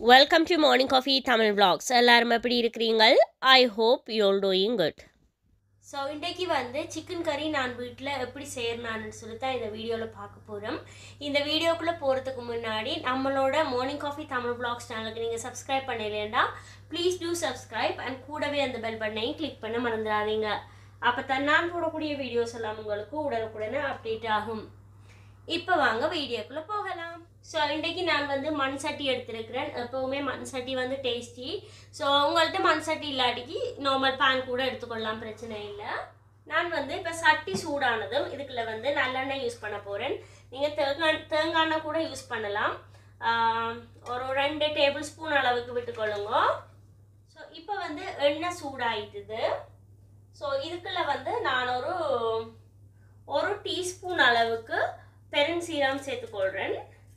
welcome to morning coffee Tamil vlogs எல்லாரும் எப்படி இருக்கிறீங்க I hope you'll doing good so இன்றைக்கு வந்து சிக்கன் கறி நான் வீட்டில் எப்படி செய்யறான்னு சொல்லி தான் இந்த வீடியோவில் பார்க்க போகிறோம் இந்த வீடியோக்குள்ளே போகிறதுக்கு முன்னாடி நம்மளோட மார்னிங் காஃபி தமிழ் vlogs சேனலுக்கு நீங்கள் சப்ஸ்கிரைப் பண்ணலையேண்டா ப்ளீஸ் டூ சப்ஸ்கிரைப் அண்ட் கூடவே அந்த பெல் பட்டனையும் கிளிக் பண்ண மறந்துடாதீங்க அப்போ தான் நான் போடக்கூடிய வீடியோஸ் எல்லாம் உங்களுக்கு உடனுக்குடனே அப்டேட் ஆகும் இப்போ வாங்க வீடியோக்குள்ளே போகலாம் ஸோ இன்றைக்கு நான் வந்து மண் சட்டி எடுத்திருக்கிறேன் எப்போவுமே மண் சட்டி வந்து டேஸ்டி ஸோ உங்கள்கிட்ட மண் சட்டி இல்லாட்டிக்கு நார்மல் பேன் கூட எடுத்துக்கொள்ளலாம் பிரச்சனை இல்லை நான் வந்து இப்போ சட்டி சூடானதும் இதுக்குள்ள வந்து நல்லெண்ணெய் யூஸ் பண்ண போகிறேன் நீங்கள் தேங்காய் தேங்காய் எண்ணெய் கூட யூஸ் பண்ணலாம் ஆஹ் ஒரு ரெண்டு டேபிள் ஸ்பூன் அளவுக்கு விட்டுக்கொள்ளுங்க ஸோ இப்போ வந்து எண்ணெய் சூடாயிட்டுது ஸோ இதுக்குள்ள வந்து நான் ஒரு ஒரு டீஸ்பூன் அளவுக்கு பெருஞ்சீரம் சேர்த்துக்கொள்கிறேன்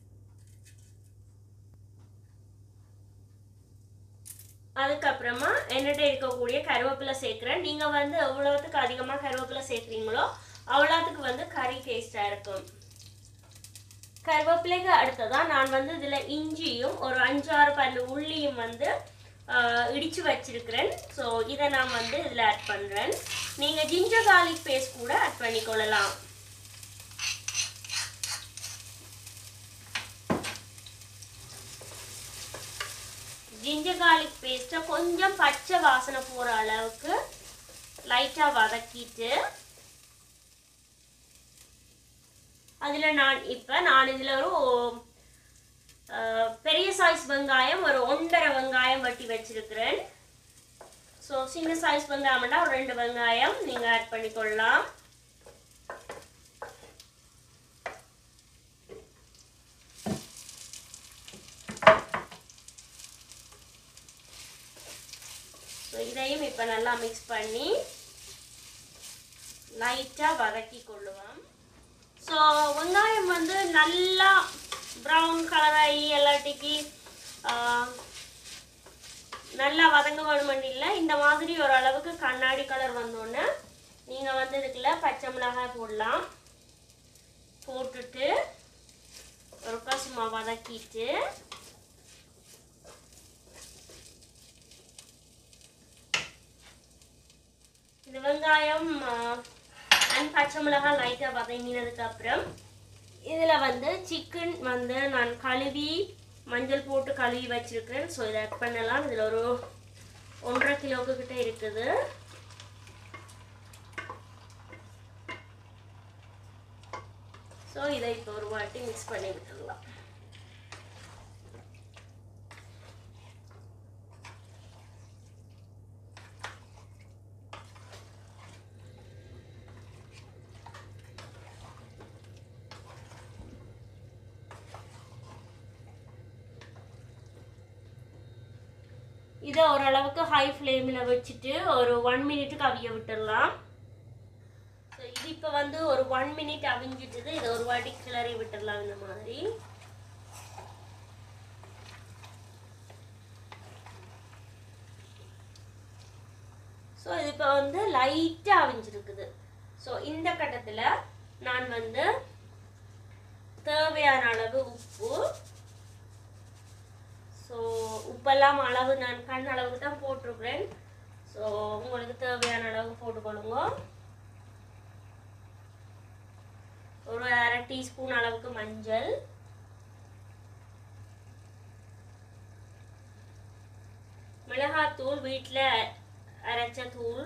அதுக்கப்புறமா என்னட்ட இருக்கக்கூடிய கருவேப்பிலை சேர்க்குறேன் நீங்கள் வந்து எவ்வளோத்துக்கு அதிகமாக கருவேப்பிலை சேர்க்குறீங்களோ அவ்வளோத்துக்கு வந்து கறி டேஸ்ட்டாக இருக்கும் கருவேப்பிலைக்கு அடுத்ததான் நான் வந்து இதில் இஞ்சியும் ஒரு அஞ்சாறு பல்லு உள்ளியும் வந்து ஆஹ், இடிச்சு வச்சிருக்கிறேன் ஸோ இதை நான் வந்து இதில் ஆட் பண்ணுறேன் நீங்கள் ஜிஞ்சர் கார்லிக் பேஸ்ட் கூட ஆட் பண்ணிக்கொள்ளலாம் ஜிஞ்சர் கார்லிக் பேஸ்ட்டை கொஞ்சம் பச்சை வாசனை போகிற அளவுக்கு லைட்டாக வதக்கிட்டு அதில் நான் இப்போ நான் இதில் ஒரு அஹ், பெரிய சைஸ் வெங்காயம் ஒரு ஒன்றரை வெங்காயம் வட்டி வச்சிருக்கிறேன் ஸோ சின்ன சைஸ் வெங்காயம்னா ஒரு ரெண்டு வெங்காயம் நீங்கள் ஆட் பண்ணிக்கொள்ளலாம் ஸோ இதையும் இப்போ நல்லா மிக்ஸ் பண்ணி லைட்டாக வதக்கி கொள்ளுவோம் ஸோ வெங்காயம் வந்து நல்லா ப்ரௌன் கலர் ஆகி எல்லாட்டிக்கு நல்லா வதங்க வேணுமென்னு இல்லை இந்த மாதிரி ஒரு அளவுக்கு கண்ணாடி கலர் வந்தோடனே நீங்கள் வந்து இதுக்குள்ள பச்சை மிளகாய் போடலாம் போட்டுட்டு ஒருக்கா சும்மா வதக்கிட்டு இந்த வெங்காயம் அண்ட் பச்சை மிளகாய் லைட்டாக வதங்கினதுக்கு அப்புறம் இதில் வந்து சிக்கன் வந்து நான் கழுவி மஞ்சள் போட்டு கழுவி வச்சிருக்கிறேன் ஸோ இதை ஆட் பண்ணலாம் இதில் ஒரு ஒன்றரை கிலோவுக்கு கிட்ட இருக்குது ஸோ இதை இப்போ ஒரு வாட்டி மிக்ஸ் பண்ணி விட்டுடலாம் இதை ஓரளவுக்கு ஹை ஃப்ளேமில் வச்சுட்டு ஒரு ஒன் மினிட்டுக்கு அவிய விட்டுடலாம் ஸோ இது இப்போ வந்து ஒரு ஒன் மினிட் அவிஞ்சிட்டுது இதை ஒரு வாட்டி கிளறி விட்டுடலாம் இந்த மாதிரி ஸோ இது இப்போ வந்து லைட்டாக அவிஞ்சிருக்குது ஸோ இந்த கட்டத்தில் நான் வந்து தேவையான அளவு உப்பு ஸோ உப்பெல்லாம் அளவு நான் கண் அளவுக்கு தான் போட்டிருக்கிறேன் ஸோ உங்களுக்கு தேவையான அளவு போட்டுக்கொள்ளுங்க ஒரு அரை டீஸ்பூன் அளவுக்கு மஞ்சள் மிளகாத்தூள் வீட்டில் அரைச்ச தூள்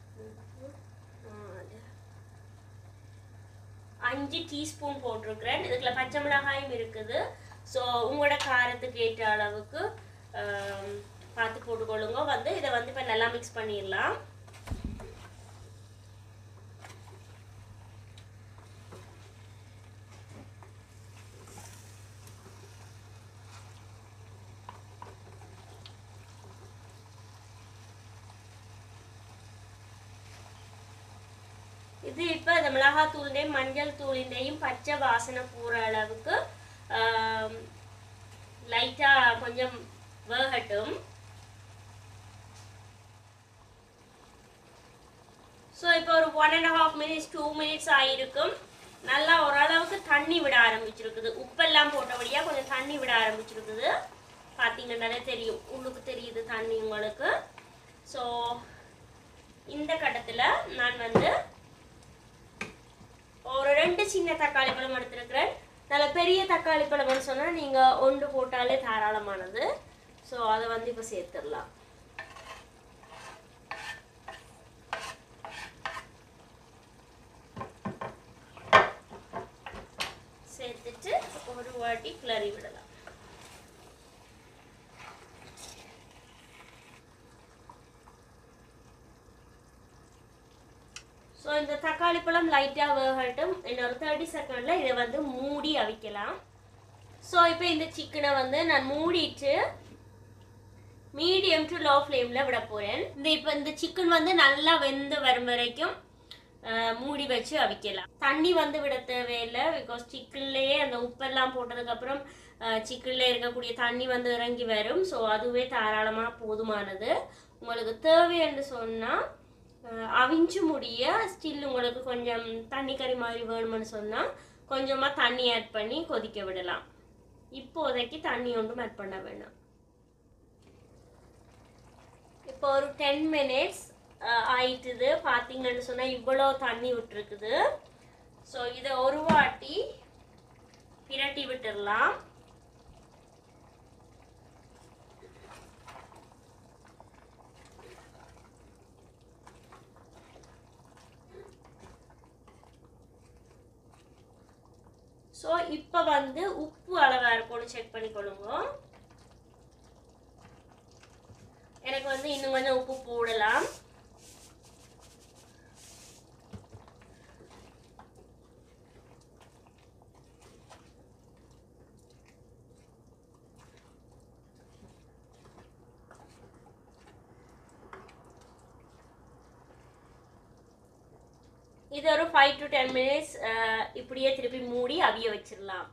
அஞ்சு டீஸ்பூன் போட்டிருக்கிறேன் இதுக்குள்ள பச்சை மிளகாயும் இருக்குது ஸோ உங்களோட காரத்துக்கு ஏற்ற அளவுக்கு ஆம், பார்த்து போட்டுக்கொள்ளுங்க வந்து இதை வந்து இப்போ நல்லா மிக்ஸ் பண்ணிடலாம் இது இப்போ இந்த மிளகாத்தூளிൻ്റെയും மஞ்சள் தூளிൻ്റെയും பச்சை வாசனை போகிற அளவுக்கு லைட்டாக கொஞ்சம் வேகட்டும் ஸோ இப்போ ஒரு one and half minutes two minutes ஆகிருக்கும் நல்லா ஓரளவுக்கு தண்ணி விட ஆரம்பிச்சிருக்குது உப்பெல்லாம் போட்டபடியாக கொஞ்சம் தண்ணி விட ஆரம்பிச்சிருக்குது பார்த்தீங்கன்னாலே தெரியும் உள்ளுக்கு தெரியுது தண்ணி உங்களுக்கு ஸோ இந்த கட்டத்தில் நான் வந்து ஒரு ரெண்டு சின்ன தக்காளி பழம் எடுத்திருக்கிறேன் நல்ல பெரிய தக்காளி பழம்னு சொன்னால் நீங்கள் ஒன்று போட்டாலே தாராளமானது ஸோ அதை வந்து இப்போ சேர்த்துடலாம் சேர்த்துட்டு ஒரு வாட்டி கிளறி விடலாம் ஸோ இந்த தக்காளி பழம் லைட்டாக வேகட்டும் இன்னொரு தேர்ட்டி செகண்டில் இதை வந்து மூடி அவிக்கலாம் ஸோ இப்போ இந்த சிக்கனை வந்து நான் மூடிட்டு மீடியம் டு லோ ஃப்ளேமில் விட போகிறேன் இந்த இப்போ இந்த சிக்கன் வந்து நல்லா வெந்து வரும் வரைக்கும் அஹ், மூடி வச்சு அவிக்கலாம் தண்ணி வந்து விட தேவையில்லை பிகாஸ் சிக்கன்லேயே அந்த உப்பெல்லாம் போட்டதுக்கப்புறம் சிக்கனில் இருக்கக்கூடிய தண்ணி வந்து இறங்கி வரும் ஸோ அதுவே தாராளமாக போதுமானது உங்களுக்கு தேவைன்னு சொன்னால் அவிஞ்சு முடிய ஸ்டில் உங்களுக்கு கொஞ்சம் தண்ணி கறி மாதிரி வேணும்னு சொன்னால் கொஞ்சமாக தண்ணி ஆட் பண்ணி கொதிக்க விடலாம் இப்போதைக்கு தண்ணி ஒன்றும் ஆட் பண்ண வேண்டாம் இப்போ ஒரு டென் மினிட்ஸ் ஆயிட்டுது பார்த்தீங்கன்னு சொன்னால் இவ்வளோ தண்ணி விட்டுருக்குது ஸோ இதை ஒரு வாட்டி பிரட்டி விட்டுடலாம் ஸோ இப்போ வந்து உப்பு அளவாக இருக்கும்னு செக் பண்ணிக்கொள்ளுங்க எனக்கு வந்து இன்னும் கொஞ்சம் உப்பு போடலாம் இது ஒரு ஃபைவ் டு டென் மினிட்ஸ் இப்படியே திருப்பி மூடி அவிய வச்சிடலாம்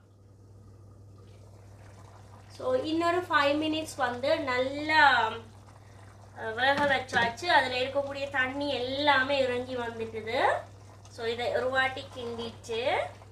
ஸோ இன்னொரு ஃபைவ் மினிட்ஸ் வந்து நல்லா அஹ், வேக வச்சாச்சு அதில் இருக்கக்கூடிய தண்ணி எல்லாமே இறங்கி வந்துட்டுது ஸோ இதை ஒரு வாட்டி கிண்டிட்டு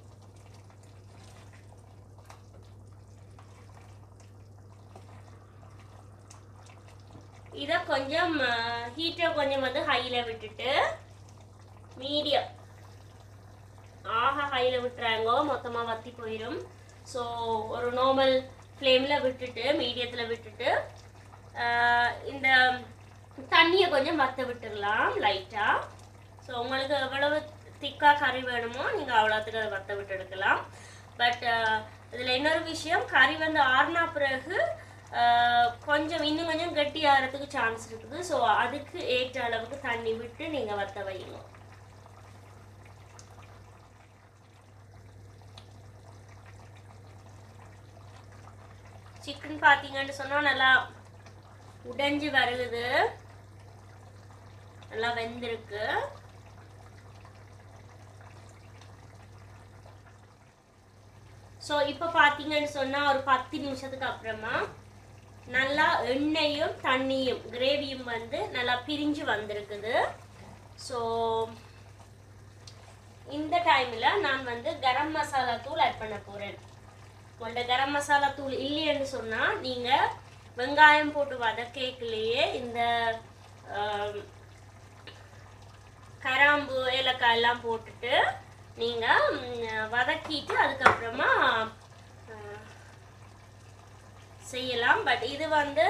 இதை கொஞ்சம் ஹீட்டை கொஞ்சம் வந்து ஹையில் விட்டுட்டு மீடியம் ஆஹா ஹையில் விட்டுறாங்கோ மொத்தமாக வத்தி போயிடும் ஸோ ஒரு நார்மல் ஃப்ளேமில் விட்டுட்டு மீடியத்தில் விட்டுட்டு ஆஹ் இந்த தண்ணியை கொஞ்சம் வத்த விட்டுடலாம் லைட்டாக ஸோ உங்களுக்கு எவ்வளவு திக்காக கறி வேணுமோ நீங்கள் அவ்வளோத்துக்கு அதை வத்த விட்டு எடுக்கலாம் பட் இதில் இன்னொரு விஷயம் கறி வந்து ஆறுனா பிறகு ஆஹ் கொஞ்சம் இன்னும் கொஞ்சம் கெட்டி ஆகிறதுக்கு சான்ஸ் இருக்குது ஸோ அதுக்கு ஏற்ற அளவுக்கு தண்ணி விட்டு நீங்கள் வத்த வைங்க சிக்கன் பார்த்தீங்கன்னு சொன்னால் நல்லா உடைஞ்சு வருகுது நல்லா வெந்திருக்கு ஸோ இப்போ பார்த்தீங்கன்னு சொன்னால் ஒரு பத்து நிமிஷத்துக்கு அப்புறமா நல்லா எண்ணெயும் தண்ணியும் கிரேவியும் வந்து நல்லா பிரிஞ்சு வந்திருக்குது ஸோ இந்த டைமில் நான் வந்து கரம் மசாலா தூள் ஆட் பண்ண போகிறேன் உங்கள்ட்ட கரம் மசாலா தூள் இல்லைன்னு சொன்னால் நீங்கள் வெங்காயம் போட்டு வதக்கேக்கிலேயே இந்த ஆம், கராம்பு ஏலக்காய் எல்லாம் போட்டுட்டு நீங்கள் வதக்கிட்டு அதுக்கப்புறமா ஆ, செய்யலாம் பட் இது வந்து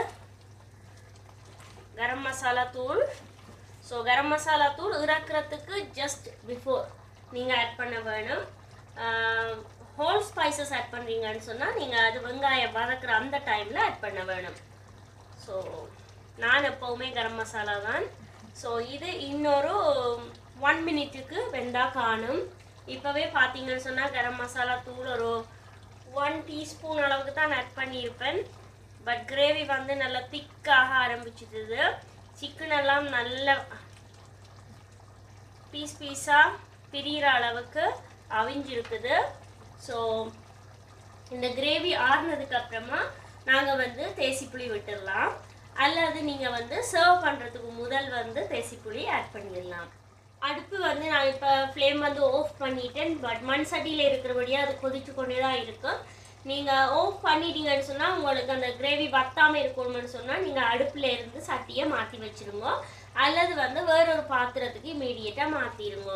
கரம் மசாலா தூள் ஸோ கரம் மசாலா தூள் இறக்குறதுக்கு ஜஸ்ட் பிஃபோர் நீங்கள் ஆட் பண்ண வேணும் ஹோல் ஸ்பைசஸ் ஆட் பண்ணுறீங்கன்னு சொன்னால் நீங்கள் அது வெங்காயம் வதக்குற அந்த டைமில் ஆட் பண்ண வேணும் ஸோ நான் எப்போவுமே கரம் மசாலா தான் ஸோ இது இன்னொரு ஒன் மினிட்டுக்கு வெந்தா காணும் இப்போவே பார்த்தீங்கன்னு சொன்னால் கரம் மசாலா தூள் ஒரு ஒன் டீஸ்பூன் அளவுக்கு தான் ஆட் பண்ணியிருப்பேன் பட் கிரேவி வந்து நல்லா திக்காக ஆரம்பிச்சிட்டுது சிக்கன் எல்லாம் நல்ல பீஸ் பீஸாக பிரியிற அளவுக்கு அவிஞ்சிருக்குது ஸோ இந்த கிரேவி ஆறுனதுக்கு அப்புறமா நாங்கள் வந்து தேசிப்புளி விட்டுடலாம் அல்லது நீங்கள் வந்து சர்வ் பண்ணுறதுக்கு முதல் வந்து தேசிப்புளி ஆட் பண்ணிடலாம் அடுப்பு வந்து நான் இப்போ ஃப்ளேம் வந்து ஆஃப் பண்ணிட்டேன் பட் மண் சட்டியில் இருக்கிறபடியாக அது கொதிச்சு கொண்டே தான் இருக்கும் நீங்கள் ஆஃப் பண்ணிட்டீங்கன்னு சொன்னால் உங்களுக்கு அந்த கிரேவி வத்தாமல் இருக்கணும்னு சொன்னால் நீங்கள் அடுப்பில் இருந்து சட்டியை மாற்றி வச்சிருங்க அல்லது வந்து வேறொரு பாத்திரத்துக்கு இமீடியட்டாக மாற்றிடுங்க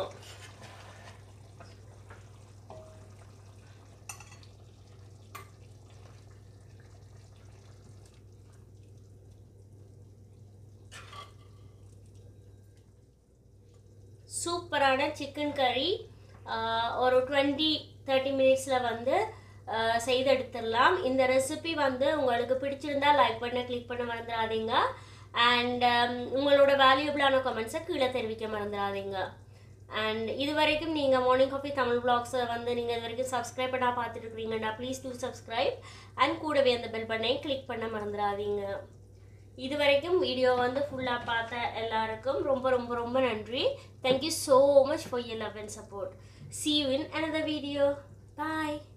சூப்பரான சிக்கன் கறி ஒரு டுவெண்ட்டி தேர்ட்டி மினிட்ஸில் வந்து ஆஹ், செய்து எடுத்துடலாம் இந்த ரெசிபி வந்து உங்களுக்கு பிடிச்சிருந்தா லைக் பண்ண கிளிக் பண்ண மறந்துடாதீங்க அண்ட் உங்களோட வேல்யூபிளான கமெண்ட்ஸை கீழே தெரிவிக்க மறந்துடாதீங்க அண்ட் இது வரைக்கும் நீங்கள் மார்னிங் காஃபி தமிழ் பிளாக்ஸை வந்து நீங்கள் இது வரைக்கும் சப்ஸ்கிரைப் பண்ணா பார்த்துட்டு இருக்கிறீங்கன்னா ப்ளீஸ் டூ சப்ஸ்கிரைப் அண்ட் கூடவே அந்த பெல் பண்ணை கிளிக் பண்ண மறந்துடாதீங்க இது வரைக்கும் வீடியோ வந்து ஃபுல்லாக பார்த்த எல்லாருக்கும் ரொம்ப ரொம்ப ரொம்ப நன்றி thank you so much for your love and support see you in another video bye